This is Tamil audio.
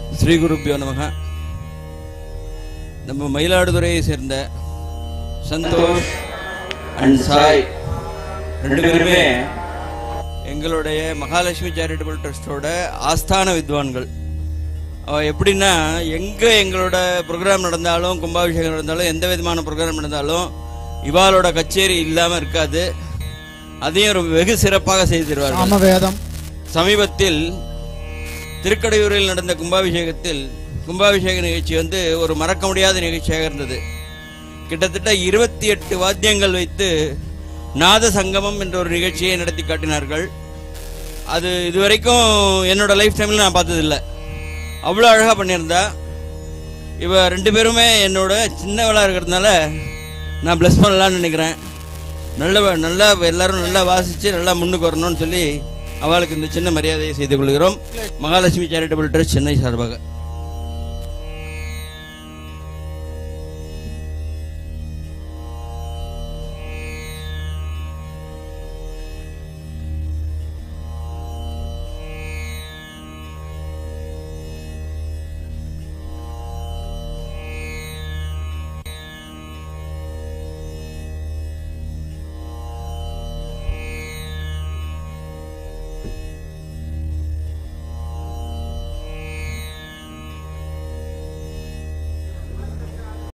ஸ்ரீ குருப்பியோ நமக நம்ம மயிலாடுதுறையை சேர்ந்த சந்தோஷ் அண்ட் சாய் ரெண்டு பேருமே எங்களுடைய மகாலட்சுமி சேரிட்டபிள் ட்ரஸ்டோட ஆஸ்தான வித்வான்கள் அவ எப்படின்னா எங்கே எங்களோட ப்ரோக்ராம் நடந்தாலும் கும்பாபிஷேகம் நடந்தாலும் எந்த விதமான ப்ரோக்ராம் நடந்தாலும் இவாளோட கச்சேரி இல்லாமல் இருக்காது அதையும் ரொம்ப வெகு சிறப்பாக செய்து தருவார்கள் சாமவேதம் சமீபத்தில் திருக்கடையூரில் நடந்த கும்பாபிஷேகத்தில் கும்பாபிஷேக நிகழ்ச்சி வந்து ஒரு மறக்க முடியாத நிகழ்ச்சியாக இருந்தது கிட்டத்தட்ட இருபத்தி எட்டு வாத்தியங்கள் வைத்து நாத சங்கமம் என்ற ஒரு நிகழ்ச்சியை நடத்தி காட்டினார்கள் அது இதுவரைக்கும் என்னோட லைஃப் டைமில் நான் பார்த்ததில்லை அவ்வளோ அழகாக பண்ணியிருந்தா இவ ரெண்டு பேருமே என்னோட சின்னவளாக இருக்கிறதுனால நான் ப்ளஸ் பண்ணலாம்னு நினைக்கிறேன் நல்ல நல்லா எல்லாரும் நல்லா வாசித்து நல்லா முன்னுக்கு வரணும்னு சொல்லி அவளுக்கு இந்த சின்ன மரியாதையை செய்து கொள்கிறோம் மகாலட்சுமி சேரிட்டபிள் ட்ரஸ்ட் சென்னை சார்பாக